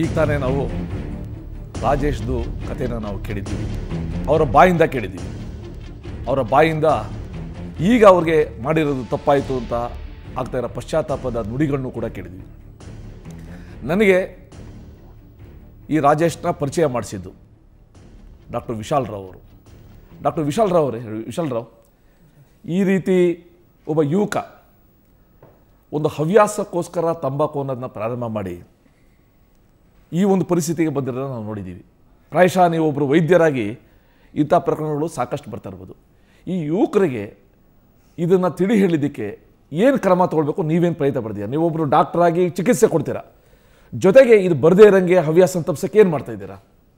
ಈಗ ತಾನೇ ನಾವು ರಾಜೇಶ್ದು ಕಥೆನ ನಾವು ಕೇಳಿದ್ದೀವಿ ಅವರ ಬಾಯಿಂದ ಕೇಳಿದ್ದೀವಿ ಅವರ ಬಾಯಿಂದ ಈಗ ಅವ್ರಿಗೆ ಮಾಡಿರೋದು ತಪ್ಪಾಯಿತು ಅಂತ ಆಗ್ತಾ ಇರೋ ಪಶ್ಚಾತ್ತಾಪದ ನುಡಿಗಳನ್ನು ಕೂಡ ಕೇಳಿದ್ದೀವಿ ನನಗೆ ಈ ರಾಜೇಶ್ನ ಪರಿಚಯ ಮಾಡಿಸಿದ್ದು ಡಾಕ್ಟರ್ ವಿಶಾಲ್ ರಾವ್ ಅವರು ಡಾಕ್ಟರ್ ವಿಶಾಲ್ ರಾವ್ ಅವರೇ ವಿಶಾಲ್ ರಾವ್ ಈ ರೀತಿ ಒಬ್ಬ ಯುವಕ ಒಂದು ಹವ್ಯಾಸಕ್ಕೋಸ್ಕರ ತಂಬಾಕು ಅನ್ನೋದನ್ನ ಪ್ರಾರಂಭ ಮಾಡಿ ಈ ಒಂದು ಪರಿಸ್ಥಿತಿಗೆ ಬಂದಿರೋದನ್ನ ನಾವು ನೋಡಿದ್ದೀವಿ ಪ್ರಾಯಶಃ ನೀವು ಒಬ್ಬರು ವೈದ್ಯರಾಗಿ ಇಂಥ ಪ್ರಕರಣಗಳು ಸಾಕಷ್ಟು ಬರ್ತಾ ಇರ್ಬೋದು ಈ ಯುವಕರಿಗೆ ಇದನ್ನು ತಿಳಿ ಹೇಳಿದ್ದಕ್ಕೆ ಏನು ಕ್ರಮ ತಗೊಳ್ಬೇಕು ನೀವೇನು ಪ್ರಯತ್ನ ಪಡ್ತೀರಾ ನೀವೊಬ್ಬರು ಡಾಕ್ಟ್ರಾಗಿ ಚಿಕಿತ್ಸೆ ಕೊಡ್ತೀರಾ ಜೊತೆಗೆ ಇದು ಬರದೇ ಇರೋಂಗೆ ಹವ್ಯಾಸ ತಪ್ಪಿಸೋಕೆ ಏನು ಮಾಡ್ತಾ ಇದ್ದೀರಾ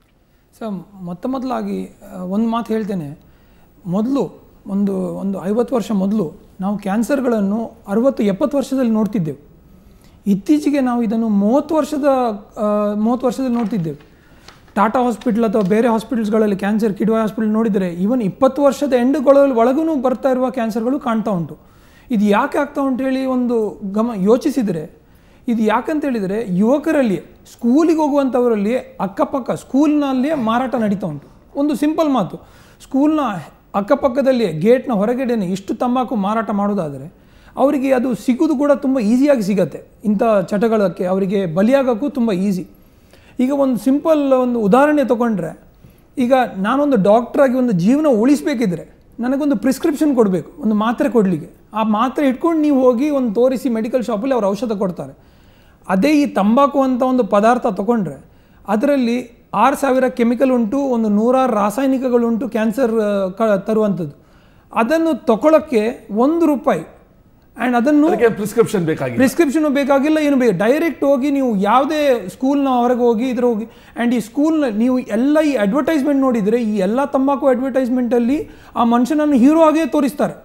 ಸೊ ಮೊತ್ತ ಮೊದಲಾಗಿ ಒಂದು ಮಾತು ಹೇಳ್ತೇನೆ ಮೊದಲು ಒಂದು ಒಂದು ಐವತ್ತು ವರ್ಷ ಮೊದಲು ನಾವು ಕ್ಯಾನ್ಸರ್ಗಳನ್ನು ಅರವತ್ತು ಎಪ್ಪತ್ತು ವರ್ಷದಲ್ಲಿ ನೋಡ್ತಿದ್ದೆವು ಇತ್ತೀಚೆಗೆ ನಾವು ಇದನ್ನು ಮೂವತ್ತು ವರ್ಷದ ಆ, ಮೂವತ್ತು ವರ್ಷದಲ್ಲಿ ನೋಡ್ತಿದ್ದೆವು ಟಾಟಾ ಹಾಸ್ಪಿಟಲ್ ಅಥವಾ ಬೇರೆ ಹಾಸ್ಪಿಟಲ್ಸ್ಗಳಲ್ಲಿ ಕ್ಯಾನ್ಸರ್ ಕಿಡ್ವಾಯ್ ಹಾಸ್ಪಿಟಲ್ ನೋಡಿದರೆ ಈವನ್ ಇಪ್ಪತ್ತು ವರ್ಷದ ಎಂಡುಗಳಲ್ಲಿ ಒಳಗೂ ಬರ್ತಾ ಇರುವ ಕ್ಯಾನ್ಸರ್ಗಳು ಕಾಣ್ತಾ ಉಂಟು ಇದು ಯಾಕೆ ಆಗ್ತಾ ಉಂಟು ಹೇಳಿ ಒಂದು ಗಮ ಯೋಚಿಸಿದರೆ ಇದು ಯಾಕಂತ ಹೇಳಿದರೆ ಯುವಕರಲ್ಲಿ ಸ್ಕೂಲಿಗೆ ಹೋಗುವಂಥವರಲ್ಲಿ ಅಕ್ಕಪಕ್ಕ ಸ್ಕೂಲ್ನಲ್ಲಿಯೇ ಮಾರಾಟ ನಡೀತಾ ಉಂಟು ಒಂದು ಸಿಂಪಲ್ ಮಾತು ಸ್ಕೂಲ್ನ ಅಕ್ಕಪಕ್ಕದಲ್ಲಿಯೇ ಗೇಟ್ನ ಹೊರಗಡೆನೆ ಇಷ್ಟು ತಂಬಾಕು ಮಾರಾಟ ಮಾಡೋದಾದರೆ ಅವರಿಗೆ ಅದು ಸಿಗೋದು ಕೂಡ ತುಂಬ ಈಸಿಯಾಗಿ ಸಿಗತ್ತೆ ಇಂಥ ಚಟಗಳಕ್ಕೆ ಅವರಿಗೆ ಬಲಿಯಾಗೋಕ್ಕೂ ತುಂಬ ಈಸಿ ಈಗ ಒಂದು ಸಿಂಪಲ್ ಒಂದು ಉದಾಹರಣೆ ತಗೊಂಡ್ರೆ ಈಗ ನಾನೊಂದು ಡಾಕ್ಟ್ರಾಗಿ ಒಂದು ಜೀವನ ಉಳಿಸ್ಬೇಕಿದ್ರೆ ನನಗೊಂದು ಪ್ರಿಸ್ಕ್ರಿಪ್ಷನ್ ಕೊಡಬೇಕು ಒಂದು ಮಾತ್ರೆ ಕೊಡಲಿಕ್ಕೆ ಆ ಮಾತ್ರೆ ಇಟ್ಕೊಂಡು ನೀವು ಹೋಗಿ ಒಂದು ತೋರಿಸಿ ಮೆಡಿಕಲ್ ಶಾಪಲ್ಲಿ ಅವ್ರು ಔಷಧ ಕೊಡ್ತಾರೆ ಅದೇ ಈ ತಂಬಾಕು ಅಂತ ಒಂದು ಪದಾರ್ಥ ತಗೊಂಡ್ರೆ ಅದರಲ್ಲಿ ಆರು ಸಾವಿರ ಕೆಮಿಕಲ್ ಉಂಟು ಒಂದು ನೂರಾರು ರಾಸಾಯನಿಕಗಳುಂಟು ಕ್ಯಾನ್ಸರ್ ಆ, ಕ ತರುವಂಥದ್ದು ಅದನ್ನು ತಗೊಳ್ಳೋಕ್ಕೆ ಒಂದು ರೂಪಾಯಿ ಆ್ಯಂಡ್ ಅದನ್ನು ಅದಕ್ಕೆ ಪ್ರಿಸ್ಕ್ರಿಪ್ಷನ್ ಬೇಕಾಗಿಲ್ಲ ಪ್ರಿಸ್ಕ್ರಿಪ್ಷನ್ ಬೇಕಾಗಿಲ್ಲ ಏನು ಬೇಕು ಡೈರೆಕ್ಟ್ ಹೋಗಿ ನೀವು ಯಾವುದೇ ಸ್ಕೂಲ್ನ ಹೊರಗೆ ಹೋಗಿ ಇದ್ರ ಹೋಗಿ ಆ್ಯಂಡ್ ಈ ಸ್ಕೂಲ್ನ ನೀವು ಎಲ್ಲ ಈ ಅಡ್ವರ್ಟೈಸ್ಮೆಂಟ್ ನೋಡಿದರೆ ಈ ಎಲ್ಲ ತಂಬಾಕು ಅಡ್ವರ್ಟೈಸ್ಮೆಂಟಲ್ಲಿ ಆ ಮನುಷ್ಯನನ್ನು ಹೀರೋ ಆಗೇ ತೋರಿಸ್ತಾರೆ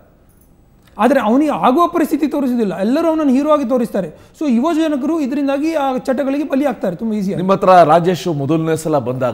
ಆದರೆ ಅವನಿಗೆ ಆಗುವ ಪರಿಸ್ಥಿತಿ ತೋರಿಸೋದಿಲ್ಲ ಎಲ್ಲರೂ ಅವನನ್ನು ಹೀರೋ ಆಗಿ ತೋರಿಸ್ತಾರೆ ಸೊ ಯುವ ಜನಕರು ಇದರಿಂದಾಗಿ ಆ ಚಟಗಳಿಗೆ ಬಲಿ ಆಗ್ತಾರೆ ತುಂಬ ಈಸಿಯಾಗಿ ನಿಮ್ಮ ಹತ್ರ ರಾಜೇಶ್ ಮೊದಲನೇ ಸಲ ಬಂದಾಗ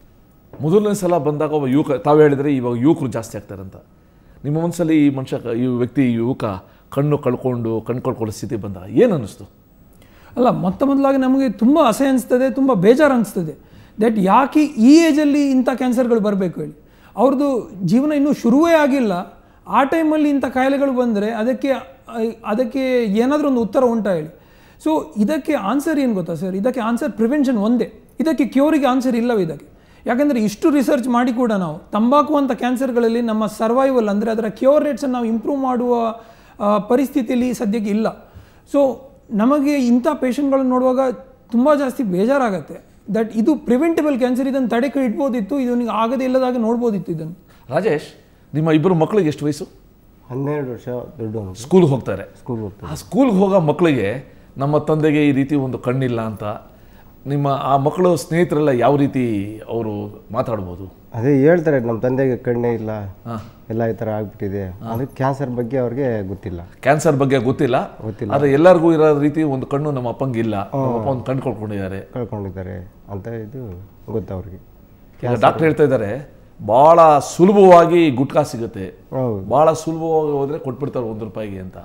ಮೊದಲನೇ ಸಲ ಬಂದಾಗ ಒಬ್ಬ ಯುವಕ ತಾವು ಹೇಳಿದ್ರೆ ಇವಾಗ ಯುವಕರು ಜಾಸ್ತಿ ಆಗ್ತಾರೆ ಅಂತ ನಿಮ್ಮ ಮನಸ್ಸಲ್ಲಿ ಈ ಮನುಷ್ಯ ಈ ವ್ಯಕ್ತಿ ಈ ಯುವಕ ಕಣ್ಣು ಕಳ್ಕೊಂಡು ಕಣ್ಣು ಕಳ್ಕೊಳ್ಳೋ ಸ್ಥಿತಿ ಬಂದಾಗ ಏನು ಅನ್ನಿಸ್ತು ಅಲ್ಲ ಮೊತ್ತ ಮೊದಲಾಗಿ ನಮಗೆ ತುಂಬ ಅಸಹ್ಯ ಅನಿಸ್ತದೆ ತುಂಬ ಬೇಜಾರು ಅನಿಸ್ತದೆ ದಟ್ ಯಾಕೆ ಈ ಏಜಲ್ಲಿ ಇಂಥ ಕ್ಯಾನ್ಸರ್ಗಳು ಬರಬೇಕು ಹೇಳಿ ಅವ್ರದ್ದು ಜೀವನ ಇನ್ನೂ ಶುರುವೇ ಆಗಿಲ್ಲ ಆ ಟೈಮಲ್ಲಿ ಇಂಥ ಕಾಯಿಲೆಗಳು ಬಂದರೆ ಅದಕ್ಕೆ ಅಹ್, ಅದಕ್ಕೆ ಏನಾದರೂ ಒಂದು ಉತ್ತರ ಉಂಟಾ ಹೇಳಿ ಸೊ ಇದಕ್ಕೆ ಆನ್ಸರ್ ಏನು ಗೊತ್ತಾ ಸರ್ ಇದಕ್ಕೆ ಆನ್ಸರ್ ಪ್ರಿವೆನ್ಷನ್ ಒಂದೇ ಇದಕ್ಕೆ ಕ್ಯೂರಿಗೆ ಆನ್ಸರ್ ಇಲ್ಲವೇ ಇದಕ್ಕೆ ಯಾಕಂದರೆ ಇಷ್ಟು ರಿಸರ್ಚ್ ಮಾಡಿ ಕೂಡ ನಾವು ತಂಬಾಕು ಅಂತ ಕ್ಯಾನ್ಸರ್ಗಳಲ್ಲಿ ನಮ್ಮ ಸರ್ವೈವಲ್ ಅಂದರೆ ಅದರ ಕ್ಯೂರ್ ರೇಟ್ಸನ್ನು ನಾವು ಇಂಪ್ರೂವ್ ಮಾಡುವ ಆ, ಪರಿಸ್ಥಿತಿಯಲ್ಲಿ ಸದ್ಯಕ್ಕೆ ಇಲ್ಲ ಸೊ ನಮಗೆ ಇಂಥ ಪೇಷಂಟ್ಗಳನ್ನು ನೋಡುವಾಗ ತುಂಬ ಜಾಸ್ತಿ ಬೇಜಾರಾಗತ್ತೆ ದಟ್ ಇದು ಪ್ರಿವೆಂಟಬಲ್ ಕ್ಯಾನ್ಸರ್ ಇದನ್ನು ತಡೆ ಇಡ್ಬೋದಿತ್ತು ಇದನಿಗೆ ಆಗದೇ ಇಲ್ಲದಾಗ ನೋಡ್ಬೋದಿತ್ತು ಇದನ್ನು ರಾಜೇಶ್ ನಿಮ್ಮ ಇಬ್ಬರು ಮಕ್ಕಳಿಗೆ ಎಷ್ಟು ವಯಸ್ಸು ಹನ್ನೆರಡು ವರ್ಷ ದೊಡ್ಡವನು ಸ್ಕೂಲ್ಗೆ ಹೋಗ್ತಾರೆ ಸ್ಕೂಲ್ ಹೋಗ್ತಾನೆ ಆ ಸ್ಕೂಲ್ಗೆ ಹೋಗೋ ಮಕ್ಕಳಿಗೆ ನಮ್ಮ ತಂದೆಗೆ ಈ ರೀತಿ ಒಂದು ಕಣ್ಣಿಲ್ಲ ಅಂತ ನಿಮ್ಮ ಆ ಮಕ್ಕಳು ಸ್ನೇಹಿತರೆಲ್ಲ ಯಾವ ರೀತಿ ಅವರು ಮಾತಾಡ್ಬೋದು ಅದೇ ಹೇಳ್ತಾರೆ ನಮ್ಮ ತಂದೆಗೆ ಕಣ್ಣೇ ಇಲ್ಲ ಹಾಂ ಎಲ್ಲ ಈ ಥರ ಆಗ್ಬಿಟ್ಟಿದೆ ಅದಕ್ಕೆ ಕ್ಯಾನ್ಸರ್ ಬಗ್ಗೆ ಅವ್ರಿಗೆ ಗೊತ್ತಿಲ್ಲ ಕ್ಯಾನ್ಸರ್ ಬಗ್ಗೆ ಗೊತ್ತಿಲ್ಲ ಗೊತ್ತಿಲ್ಲ. ಆದರೆ ಎಲ್ಲರಿಗೂ ಇರೋ ರೀತಿ ಒಂದು ಕಣ್ಣು ನಮ್ಮ ಅಪ್ಪಂಗಿಲ್ಲ ನಮ್ಮ ಅಪ್ಪ ಒಂದು ಕಣ್ಣು ಕಳ್ಕೊಂಡಿದ್ದಾರೆ ಕಳ್ಕೊಂಡಿದ್ದಾರೆ ಅಂತ ಇದು ಗೊತ್ತು ಅವ್ರಿಗೆ ಈಗ ಡಾಕ್ಟರ್ ಹೇಳ್ತಾ ಇದ್ದಾರೆ ಭಾಳ ಸುಲಭವಾಗಿ ಗುಟ್ಕಾ ಸಿಗುತ್ತೆ ಹೌದು ಭಾಳ ಸುಲಭವಾಗಿ ಹೋದರೆ ಕೊಟ್ಬಿಡ್ತಾರೆ ಒಂದು ರೂಪಾಯಿಗೆ ಅಂತ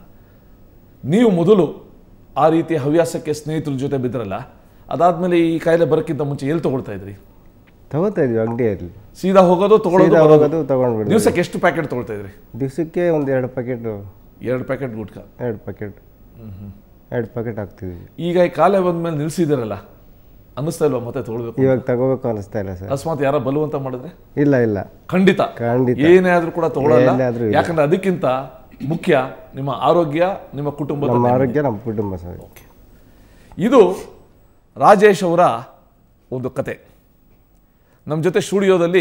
ನೀವು ಮೊದಲು ಆ ರೀತಿ ಹವ್ಯಾಸಕ್ಕೆ ಸ್ನೇಹಿತರ ಜೊತೆ ಬಿದ್ರಲ್ಲ ಅದಾದ್ಮೇಲೆ ಈ ಕಾಯಿಲೆ ಬರೋಕ್ಕಿಂತ ಮುಂಚೆ ಎಲ್ಲಿ ತಗೊಳ್ತಾ ಇದ್ರಿ ತಗೋತಾ ಇದ್ವಿ ಅಂಗಡಿಯಲ್ಲಿ ಸೀದಾ ಹೋಗೋದು ತಗೊಳ್ಳೋದು ಸೀದಾ ಬರೋದು. ಹೋಗೋದು ತಗೊಂಡ್ಬಿಡಿ ದಿವಸಕ್ಕೆ ಎಷ್ಟು ಪ್ಯಾಕೆಟ್ ತಗೊಳ್ತಾ ಇದ್ರಿ ದಿವಸಕ್ಕೆ ಒಂದು ಎರಡು ಪ್ಯಾಕೆಟ್ ಎರಡು ಪ್ಯಾಕೆಟ್ ಗುಟ್ಕಾ ಎರಡು ಪ್ಯಾಕೆಟ್ ಎರಡು ಪ್ಯಾಕೆಟ್ ಹಾಕ್ತಿದ್ವಿ ಈಗ ಈ ಕಾಯಿಲೆ ಬಂದ್ಮೇಲೆ ನಿಲ್ಸಿದಿರಲ್ಲ ಅನ್ನಿಸ್ತಾ ಇಲ್ವಾ ಮತ್ತೆ ತಗೊಳ್ಬೇಕು ಇವಾಗ ತಗೋಬೇಕು ಅನಿಸ್ತಾ ಇಲ್ಲ ಸರ್ ಅಕಸ್ಮಾತ್ ಯಾರ ಬಲವಂತ ಮಾಡಿದ್ರೆ ಇಲ್ಲ ಇಲ್ಲ ಖಂಡಿತ ಖಂಡಿತ ಏನೇ ಆದ್ರೂ ಕೂಡ ತಗೊಳ್ಳಲ್ಲ ಏನೇ ಆದ್ರೂ ಇಲ್ಲ. ಯಾಕಂದ್ರೆ ಅದಕ್ಕಿಂತ ಮುಖ್ಯ ನಿಮ್ಮ ಆರೋಗ್ಯ ನಿಮ್ಮ ಕುಟುಂಬದ ನಮ್ಮ ನೆಮ್ಮದಿ. ಆರೋಗ್ಯ ನಮ್ಮ ಕುಟುಂಬ ಸರ್ ಇದು ರಾಜೇಶ್ ಅವರ ಒಂದು ಕತೆ ನಮ್ಮ ಜೊತೆ ಸ್ಟುಡಿಯೋದಲ್ಲಿ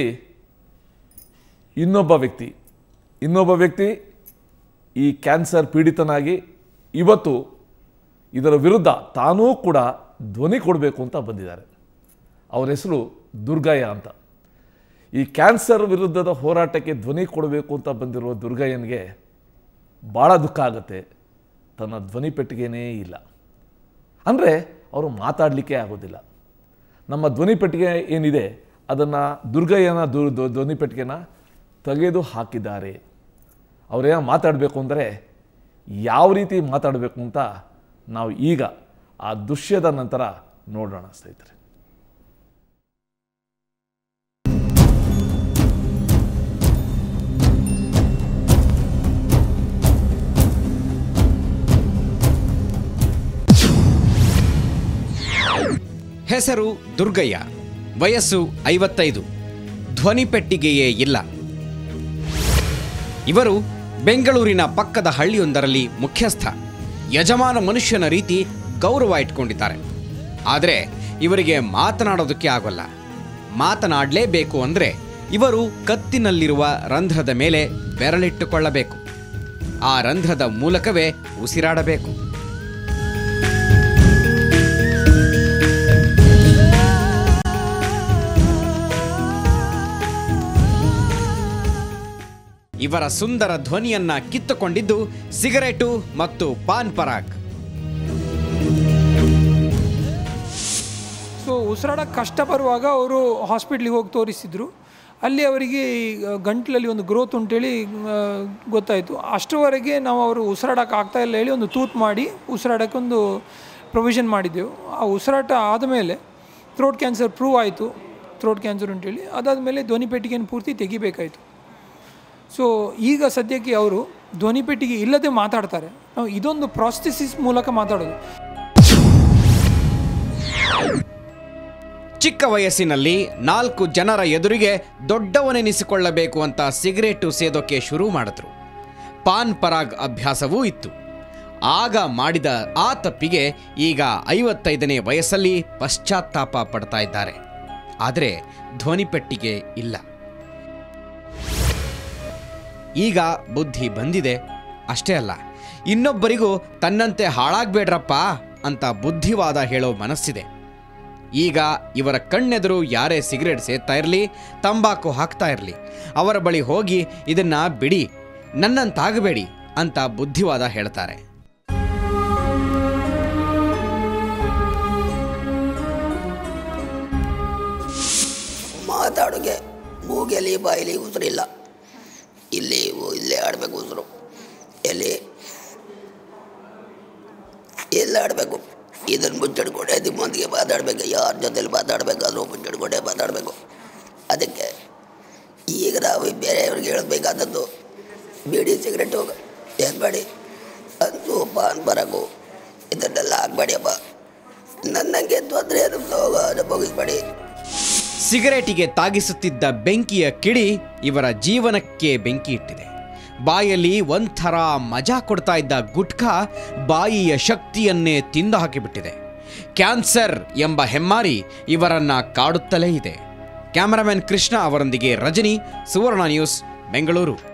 ಇನ್ನೊಬ್ಬ ವ್ಯಕ್ತಿ ಇನ್ನೊಬ್ಬ ವ್ಯಕ್ತಿ ಈ ಕ್ಯಾನ್ಸರ್ ಪೀಡಿತನಾಗಿ ಇವತ್ತು ಇದರ ವಿರುದ್ಧ ತಾನೂ ಕೂಡ ಧ್ವನಿ ಕೊಡಬೇಕು ಅಂತ ಬಂದಿದ್ದಾರೆ ಅವರ ಹೆಸರು ದುರ್ಗಯ್ಯ ಅಂತ ಈ ಕ್ಯಾನ್ಸರ್ ವಿರುದ್ಧದ ಹೋರಾಟಕ್ಕೆ ಧ್ವನಿ ಕೊಡಬೇಕು ಅಂತ ಬಂದಿರುವ ದುರ್ಗಯ್ಯನಿಗೆ ಭಾಳ ದುಃಖ ಆಗುತ್ತೆ ತನ್ನ ಧ್ವನಿ ಪೆಟ್ಟಿಗೆನೇ ಇಲ್ಲ ಅಂದರೆ ಅವರು ಮಾತಾಡಲಿಕ್ಕೆ ಆಗೋದಿಲ್ಲ ನಮ್ಮ ಧ್ವನಿ ಪೆಟ್ಟಿಗೆ ಏನಿದೆ ಅದನ್ನು ದುರ್ಗಯ್ಯನ ದು ದು- ಧ್ವನಿ ಪೆಟ್ಟಿಗೆನ ತೆಗೆದು ಹಾಕಿದ್ದಾರೆ ಅವರೇನೋ ಮಾತಾಡಬೇಕು ಅಂದರೆ ಯಾವ ರೀತಿ ಮಾತಾಡಬೇಕು ಅಂತ ನಾವು ಈಗ ಆ ದೃಶ್ಯದ ನಂತರ ನೋಡೋಣ ಸ್ನೇಹಿತರೆ ಹೆಸರು ದುರ್ಗಯ್ಯ ವಯಸ್ಸು ಐವತ್ತೈದು ಧ್ವನಿಪೆಟ್ಟಿಗೆಯೇ ಇಲ್ಲ ಇವರು ಬೆಂಗಳೂರಿನ ಪಕ್ಕದ ಹಳ್ಳಿಯೊಂದರಲ್ಲಿ ಮುಖ್ಯಸ್ಥ ಯಜಮಾನ ಮನುಷ್ಯನ ರೀತಿ ಗೌರವ ಇಟ್ಕೊಂಡಿದ್ದಾರೆ ಆದರೆ ಇವರಿಗೆ ಮಾತನಾಡೋದಕ್ಕೆ ಆಗೋಲ್ಲ ಮಾತನಾಡಲೇಬೇಕು ಅಂದರೆ ಇವರು ಕತ್ತಿನಲ್ಲಿರುವ ರಂಧ್ರದ ಮೇಲೆ ಬೆರಳಿಟ್ಟುಕೊಳ್ಳಬೇಕು ಆ ರಂಧ್ರದ ಮೂಲಕವೇ ಉಸಿರಾಡಬೇಕು ಇವರ ಸುಂದರ ಧ್ವನಿಯನ್ನ ಕಿತ್ತುಕೊಂಡಿದ್ದು ಸಿಗರೇಟು ಮತ್ತು ಪಾನ್ ಪರಾಗ್ ಸೊ ಉಸಿರಾಡೋಕ್ಕೆ ಕಷ್ಟ ಬರುವಾಗ ಅವರು ಹಾಸ್ಪಿಟ್ಲಿಗೆ ಹೋಗಿ ತೋರಿಸಿದ್ರು ಅಲ್ಲಿ ಅವರಿಗೆ ಈ ಗಂಟ್ಲಲ್ಲಿ ಒಂದು ಗ್ರೋತ್ ಉಂಟೇಳಿ ಆ, ಗೊತ್ತಾಯಿತು ಅಷ್ಟರವರೆಗೆ ನಾವು ಅವರು ಉಸಿರಾಡೋಕೆ ಆಗ್ತಾ ಇಲ್ಲ ಹೇಳಿ ಒಂದು ತೂತ್ ಮಾಡಿ ಉಸಿರಾಡೋಕ್ಕೆ ಒಂದು ಪ್ರೊವಿಷನ್ ಮಾಡಿದ್ದೆವು ಆ ಉಸಿರಾಟ ಆದಮೇಲೆ ಥ್ರೋಟ್ ಕ್ಯಾನ್ಸರ್ ಪ್ರೂವ್ ಆಯಿತು ಥ್ರೋಟ್ ಕ್ಯಾನ್ಸರ್ ಉಂಟೇಳಿ ಅದಾದಮೇಲೆ ಧ್ವನಿಪೆಟ್ಟಿಗೆಯನ್ನು ಪೂರ್ತಿ ತೆಗಿಬೇಕಾಯಿತು ಸೊ ಈಗ ಸದ್ಯಕ್ಕೆ ಅವರು ಧ್ವನಿಪೆಟ್ಟಿಗೆ ಇಲ್ಲದೆ ಮಾತಾಡ್ತಾರೆ ನಾವು ಇದೊಂದು ಪ್ರಾಸ್ಥೆಸಿಸ್ ಮೂಲಕ ಮಾತಾಡೋದು ಚಿಕ್ಕ ವಯಸ್ಸಿನಲ್ಲಿ ನಾಲ್ಕು ಜನರ ಎದುರಿಗೆ ದೊಡ್ಡವನೆನಿಸಿಕೊಳ್ಳಬೇಕು ಅಂತ ಸಿಗರೇಟು ಸೇದೋಕೆ ಶುರು ಮಾಡಿದ್ರು ಪಾನ್ ಪರಾಗ್ ಅಭ್ಯಾಸವೂ ಇತ್ತು ಆಗ ಮಾಡಿದ ಆ ತಪ್ಪಿಗೆ ಈಗ ಐವತ್ತೈದನೇ ವಯಸ್ಸಲ್ಲಿ ಪಶ್ಚಾತ್ತಾಪ ಪಡ್ತಾ ಇದ್ದಾರೆ ಆದರೆ ಧ್ವನಿಪೆಟ್ಟಿಗೆ ಇಲ್ಲ ಈಗ ಬುದ್ಧಿ ಬಂದಿದೆ ಅಷ್ಟೇ ಅಲ್ಲ ಇನ್ನೊಬ್ಬರಿಗೂ ತನ್ನಂತೆ ಹಾಳಾಗ್ಬೇಡ್ರಪ್ಪ ಅಂತ ಬುದ್ಧಿವಾದ ಹೇಳೋ ಮನಸ್ಸಿದೆ ಈಗ ಇವರ ಕಣ್ಣೆದುರು ಯಾರೇ ಸಿಗರೇಟ್ ಸೇದ್ತಾ ಇರಲಿ ತಂಬಾಕು ಹಾಕ್ತಾ ಇರಲಿ ಅವರ ಬಳಿ ಹೋಗಿ ಇದನ್ನ ಬಿಡಿ ನನ್ನಂತಾಗಬೇಡಿ ಅಂತ ಬುದ್ಧಿವಾದ ಹೇಳ್ತಾರೆ ಮಾತಾಡೋಕ್ಕೆ ಮೂಗೆಯಲ್ಲಿ ಬಾಯಲ್ಲಿ ಉಸಿರಿಲ್ಲ ಇಲ್ಲಿ ಉ- ಇಲ್ಲೇ ಆಡಬೇಕು ಉಸಿರು ಎಲ್ಲಿ ಎಲ್ಲ ಆಡಬೇಕು ಇದನ್ನು ಮುಚ್ಚಿಡ್ಕೊಂಡೆ ನಿಮ್ಮೊಂದಿಗೆ ಮಾತಾಡಬೇಕು ಯಾರ ಜೊತೆಲಿ ಮಾತಾಡಬೇಕಾದ್ರೂ ಮುಚ್ಚಿಡ್ಕೊಂಡೆ ಮಾತಾಡಬೇಕು ಅದಕ್ಕೆ ಈಗ ನಾವು ಬೇರೆಯವ್ರಿಗೆ ಹೇಳಬೇಕಾದದ್ದು ಬೀಡಿ ಸಿಗರೆಟು ಏನು ಮಾಡಿ ಅಂದು ಪಾನ್ ಬರಕು ಇದನ್ನೆಲ್ಲ ಹಾಕ್ಬೇಡಿಯಪ್ಪ ನನ್ನಂಗೆ ತೊಂದರೆ ಅನುಭವಿಸ್ಬೇಡಿ ಸಿಗರೇಟಿಗೆ ತಾಗಿಸುತ್ತಿದ್ದ ಬೆಂಕಿಯ ಕಿಡಿ ಇವರ ಜೀವನಕ್ಕೆ ಬೆಂಕಿ ಇಟ್ಟಿದೆ ಬಾಯಲ್ಲಿ ಒಂಥರ ಮಜಾ ಕೊಡ್ತಾ ಇದ್ದ ಗುಟ್ಕಾ ಬಾಯಿಯ ಶಕ್ತಿಯನ್ನೇ ತಿಂದು ಹಾಕಿಬಿಟ್ಟಿದೆ ಕ್ಯಾನ್ಸರ್ ಎಂಬ ಹೆಮ್ಮಾರಿ ಇವರನ್ನ ಕಾಡುತ್ತಲೇ ಇದೆ ಕ್ಯಾಮರಾಮನ್ ಕೃಷ್ಣ ಅವರೊಂದಿಗೆ ರಜನಿ ಸುವರ್ಣ ನ್ಯೂಸ್ ಬೆಂಗಳೂರು